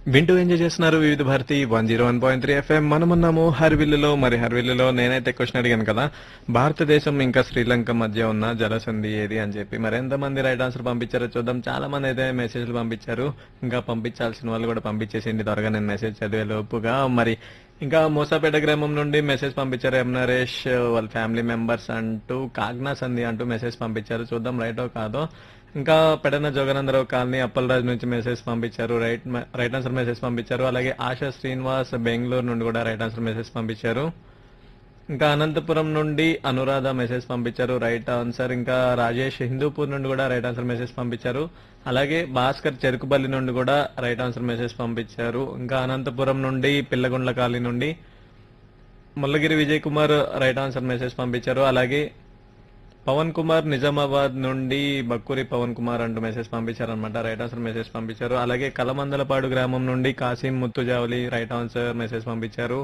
వింటూ ఎంజాయ్ చేస్తున్నారు Vividh Bharati one zero one point three FM మనమున్నాము హర్విల్లులో మరి హర్విల్లులో నేనైతే క్వశ్చన్ అడిగాను కదా భారతదేశం ఇంకా శ్రీలంక మధ్య ఉన్న జలసంధి ఏది అని చెప్పి మరి ఎంతమంది రైట్ ఆన్సర్ పంపించారో చూద్దాం చాలా మంది అయితే మెసేజ్లు పంపించారు ఇంకా పంపించాల్సిన వాళ్ళు కూడా పంపించేసింది త్వరగా నేను మెసేజ్ చదివే లోపుగా మరి ఇంకా మూసాపేట గ్రామం నుండి మెసేజ్ పంపించారు ఎం నరేష్ వాళ్ళ ఫ్యామిలీ మెంబర్స్ అంటూ కాగ్నా సంధి అంటూ మెసేజ్ పంపించారు చూద్దాం రైటో కాదో ఇంకా పెడన జోగానందరావు కాలనీ అప్పలరాజు నుంచి మెసేజ్ పంపించారు రైట్ రైట్ ఆన్సర్ మెసేజ్ పంపించారు అలాగే ఆశా శ్రీనివాస్ బెంగళూరు నుండి కూడా రైట్ ఆన్సర్ మెసేజ్ పంపించారు ఇంకా అనంతపురం నుండి అనురాధ మెసేజ్ పంపించారు రైట్ ఆన్సర్ ఇంకా రాజేష్ హిందూపూర్ నుండి కూడా రైట్ ఆన్సర్ మెసేజ్ పంపించారు అలాగే భాస్కర్ చెరుకుపల్లి నుండి కూడా రైట్ ఆన్సర్ మెసేజ్ పంపించారు ఇంకా అనంతపురం నుండి పిల్లగుండ్ల కాలనీ నుండి Mullagiri Vijay Kumar right answer message పంపించారు అలాగే పవన్ కుమార్ నిజామాబాద్ నుండి బక్కూరి పవన్ కుమార్ అంటూ మెసేజ్ పంపించారు అనమాట రైట్ ఆన్సర్ మెసేజ్ పంపించారు అలాగే కలమందలపాడు గ్రామం నుండి Kasim Muthujavali right answer message పంపించారు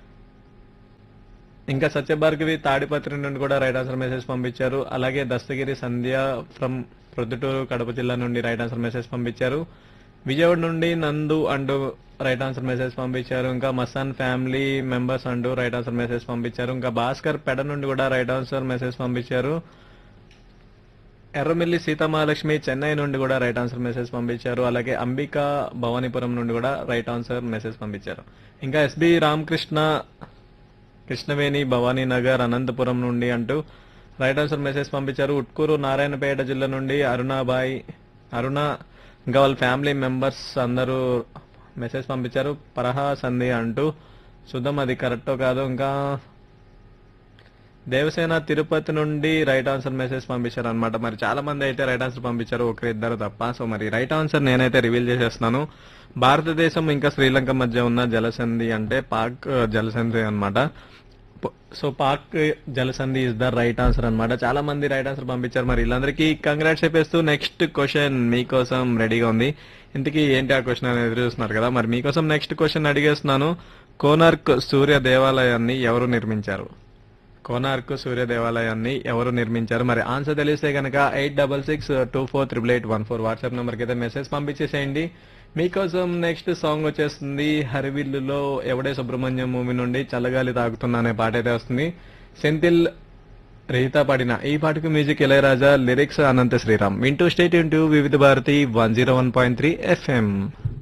ఇంకా సత్యభార్గవి తాడిపత్రి నుండి కూడా రైట్ ఆన్సర్ మెసేజ్ పంపించారు అలాగే దస్తగిరి సంధ్య ఫ్రమ్ ప్రొద్దుటూరు కడప జిల్లా నుండి రైట్ ఆన్సర్ మెసేజ్ పంపించారు విజయవాడ నుండి నందు అంటూ రైట్ ఆన్సర్ మెసేజ్ పంపించారు ఇంకా మసాన్ ఫ్యామిలీ మెంబర్స్ అంటూ రైట్ ఆన్సర్ మెసేజ్ పంపించారు ఇంకా భాస్కర్ పెడ నుండి కూడా రైట్ ఆన్సర్ మెసేజ్ పంపించారు ఎర్రమిల్లి సీతామహాలక్ష్మి చెన్నై నుండి కూడా రైట్ ఆన్సర్ మెసేజ్ పంపించారు అలాగే అంబిక భవానీపురం నుండి కూడా రైట్ ఆన్సర్ మెసేజ్ పంపించారు ఇంకా ఎస్బి రామకృష్ణ కృష్ణవేణి భవానీ నగర్ అనంతపురం నుండి అంటూ రైట్ ఆన్సర్ మెసేజ్ పంపించారు ఉట్కూరు నారాయణపేట జిల్లా నుండి అరుణాబాయి అరుణ ఇంకా వాళ్ళ ఫ్యామిలీ మెంబర్స్ అందరూ మెసేజ్ పంపించారు పరహా సంధి అంటూ చూద్దాం అది కరెక్టో కాదో ఇంకా దేవసేన తిరుపతి నుండి రైట్ ఆన్సర్ మెసేజ్ పంపించారు అనమాట మరి చాలా మంది అయితే రైట్ ఆన్సర్ పంపించారు ఒకరు ఇద్దరు తప్ప సో మరి రైట్ ఆన్సర్ నేనైతే రివీల్ చేసేస్తున్నాను భారతదేశం ఇంకా శ్రీలంక మధ్య ఉన్న జలసంధి అంటే పాక్ ఆ, జలసంధి అన్నమాట ప- సో పాక్ జలసంధి ఇస్ ద రైట్ ఆన్సర్ అన్నమాట చాలా మంది రైట్ ఆన్సర్ పంపించారు మరి వీళ్ళందరికీ కంగ్రాట్స్ చెప్పేస్తూ నెక్స్ట్ క్వశ్చన్ మీకోసం రెడీగా ఉంది ఇంతకీ ఏంటి ఆ క్వశ్చన్ అనేది ఎదురు చూస్తున్నారు కదా మరి మీకోసం నెక్స్ట్ క్వశ్చన్ అడిగేస్తున్నాను కోనార్క్ సూర్య దేవాలయాన్ని ఎవరు నిర్మించారు కోనార్క్ సూర్య దేవాలయాన్ని ఎవరు నిర్మించారు మరి ఆన్సర్ తెలిస్తే కనుక eight double six two four triple eight one four WhatsApp నెంబర్కి అయితే మెసేజ్ పంపించేసేయండి మీకోసం నెక్స్ట్ సాంగ్ వచ్చేస్తుంది హరివిల్లులో ఎవడే సుబ్రహ్మణ్యం మూవీ నుండి చల్లగాలి తాగుతున్నా అనే పాట అయితే వస్తుంది సెంతిల్ రహిత పాడిన ఈ పాటకు మ్యూజిక్ ఇళయరాజా లిరిక్స్ అనంత శ్రీరామ్ వింటూ stay tuned to Vividh Bharati one zero one point three FM